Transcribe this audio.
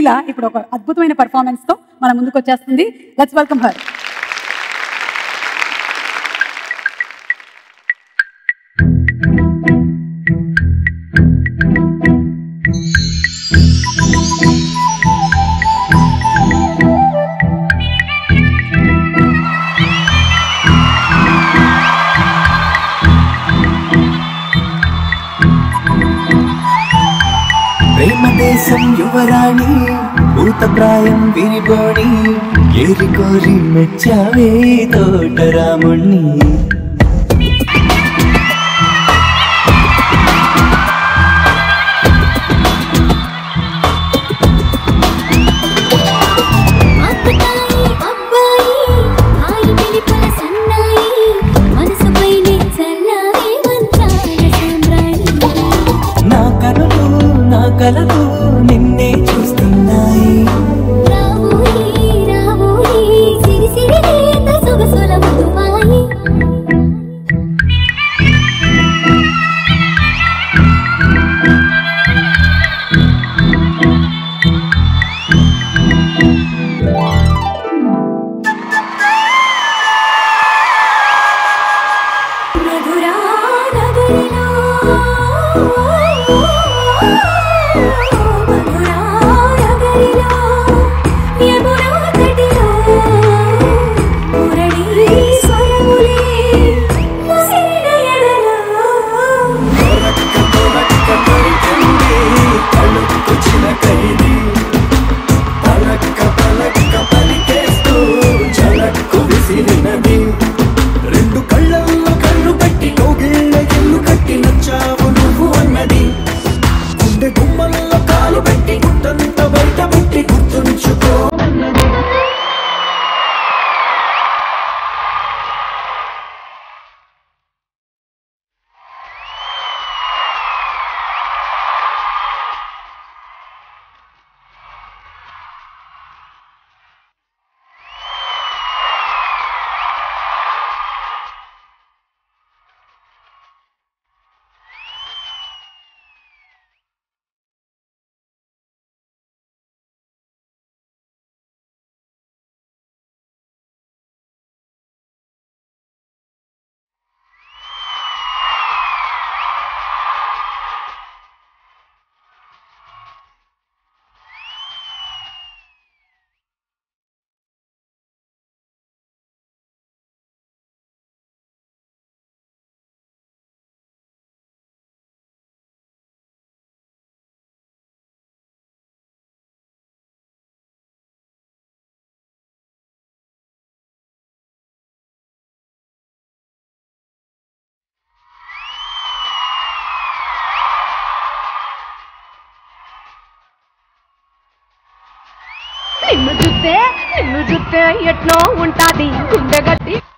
శ్రీలీల ఇప్పుడు ఒక అద్భుతమైన పర్ఫార్మెన్స్ తో మన ముందుకు వచ్చేస్తుంది లెట్స్ వెల్కమ్ హర్ ప్రేమ దేశం యువరాణి భూతప్రాయం విరిబోణి ఏరి కోరి మెచ్చావే తోటరాముణ్ణి అత్తకాయి అబ్బాయి హాయి పిలిపల సన్నాయి మనసుపైనే చల్లారే మంచాల సామ్రాణి నా కనులు నా కలలు నిన్నే చూస్తున్నాయి రావోయి రావోయి సిరి సిరి లేత సొగసుల మధుమాయి మధురా నగరిలో మధురా నగరిలో యమునా తటిలో మురళీ స్వరములే ముసిరిన ఎడలో కళ్ళొచ్చిన ఖైదీ పలక్క పలక్క పలికేస్తూ చలక్కు విసిరినది రెండు కళ్ళల్లో కళ్ళు పెట్టి కోగిళ్ళ ఇల్లు కట్టి నచ్చావు నువ్వు అన్నది గుండె గుమ్మల్లో కాలు పెట్టి గుట్టంత బయట పెట్టి గుర్తుంచుకో అన్నది నిన్ను చూస్తే నిన్ను చూస్తే ఎట్లా ఉంటాది గుండె గట్టి